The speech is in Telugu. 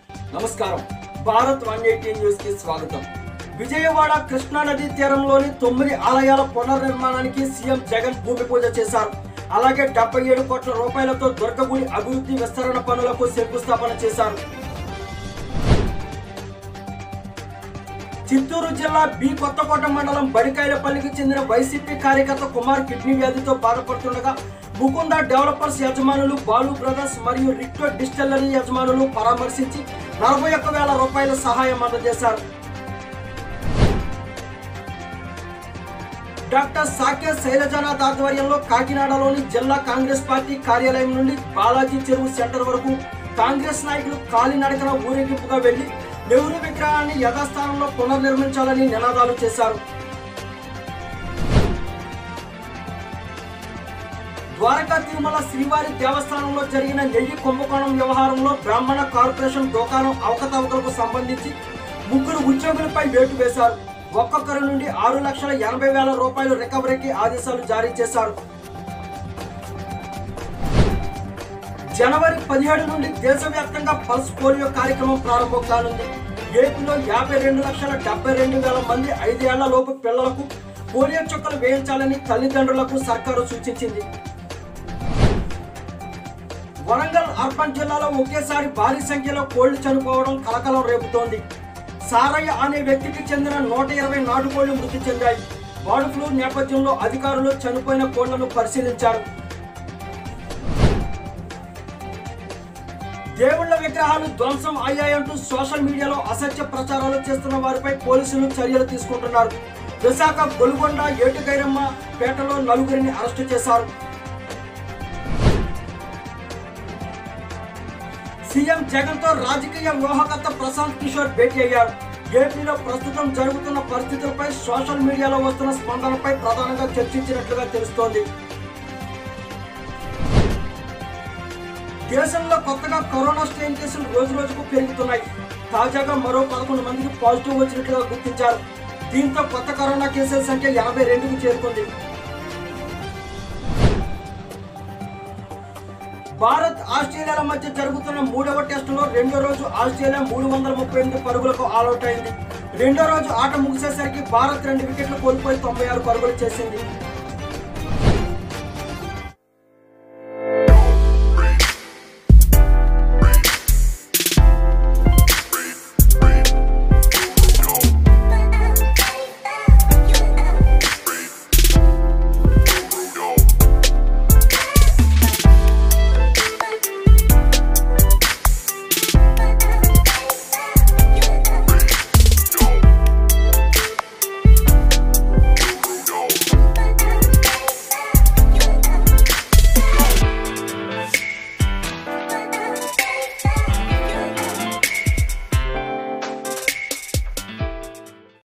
నమస్కారం భారత్ వన్ ఎయిటీ న్యూస్ కి స్వాగతం విజయవాడ కృష్ణా నదీ తీరంలోని తొమ్మిది ఆలయాల పునర్నిర్మాణానికి సీఎం జగన్ భూమి పూజ చేశారు అలాగే డెబ్బై ఏడు కోట్ల రూపాయలతో దుర్గగుడి అభివృద్ధి విస్తరణ పనులకు శంకుస్థాపన చేశారు చిత్తూరు జిల్లా బి కొత్తకోట మండలం బడికాయలపల్లికి చెందిన వైసీపీ కార్యకర్త కుమార్ కిడ్నీ వ్యాధితో బాధపడుతుండగా ముకుంద డెవలపర్స్ యజమానులు బాలు బ్రదర్స్ మరియు రిక్టో డిస్టిల్లరీ యజమానులు పరామర్శించి నలభై ఒక్క వేల రూపాయల సహాయం అందజేశారు డాక్టర్ సాకే శైలజనాథ్ ఆధ్వర్యంలో కాకినాడలోని జిల్లా కాంగ్రెస్ పార్టీ కార్యాలయం నుండి బాలాజీ చెరువు సెంటర్ వరకు కాంగ్రెస్ నాయకులు కాలినడకన ఊరేగింపుగా వెళ్లి నెహ్రూ విగ్రహాన్ని యథాస్థానంలో పునర్నిర్మించాలని నినాదాలు చేశారు ద్వారకా తిరుమల శ్రీవారి దేవస్థానంలో జరిగిన నెయ్యి కుంభకోణం వ్యవహారంలో బ్రాహ్మణ కార్పొరేషన్ దుకాణం అవకతవకలకు సంబంధించి ముగ్గురు ఉద్యోగులపై వేటు వేశారు ఒక్కొక్కరి నుండి ఆరు లక్షల ఎనభై వేల రూపాయలు రికవరీకి ఆదేశాలు జారీ చేశారు జనవరి పదిహేడు నుండి దేశవ్యాప్తంగా పల్స్ పోలియో కార్యక్రమం ప్రారంభం కానుంది ఏపీలో యాభై రెండు లక్షల డెబ్బై రెండు వేల మంది ఐదేళ్ల లోపు పిల్లలకు పోలియో చుక్కలు వేయించాలని తల్లిదండ్రులకు సర్కారు సూచించింది వరంగల్ అర్బన్ జిల్లాలో ఒకేసారి భారీ సంఖ్యలో కోళ్లు చనిపోవడం కలకలం రేపుతోంది సారయ్య అనే వ్యక్తికి చెందిన నూట ఇరవై నాటుకోళ్లు మృతి చెందాయి బర్డ్ ఫ్లూ నేపథ్యంలో అధికారులు చనిపోయిన కోళ్లను పరిశీలించారు దేవుళ్ల విగ్రహాలు ధ్వంసం అయ్యాయంటూ సోషల్ మీడియాలో అసత్య ప్రచారాలు చేస్తున్న వారిపై పోలీసులు చర్యలు తీసుకుంటున్నారు విశాఖ గొలుగొండ ఏటుగైరమ్మ పేటలో నలుగురిని అరెస్టు చేశారు సీఎం జగన్ తో రాజకీయ వ్యూహకర్త ప్రశాంత్ కిషోర్ భేటీ అయ్యారు ఏపీలో ప్రస్తుతం జరుగుతున్న పరిస్థితులపై సోషల్ మీడియాలో వస్తున్న స్పందనపై ప్రధానంగా చర్చించినట్లుగా తెలుస్తోంది దేశంలో కొత్తగా కరోనా స్ట్రెయిన్ కేసులు రోజు రోజుకు పెరుగుతున్నాయి తాజాగా మరో పదకొండు మందికి పాజిటివ్ వచ్చినట్లుగా గుర్తించారు దీంతో కొత్త కరోనా కేసుల సంఖ్య ఎనభై రెండుకు చేరుకుంది భారత్ ఆస్ట్రేలియాల మధ్య జరుగుతున్న మూడవ టెస్టులో రెండో రోజు ఆస్ట్రేలియా మూడు వందల ముప్పై ఎనిమిది పరుగులకు ఆల్అౌట్ అయింది రెండో రోజు ఆట ముగిసేసరికి భారత్ రెండు వికెట్లు కోల్పోయి తొంభై ఆరు పరుగులు చేసింది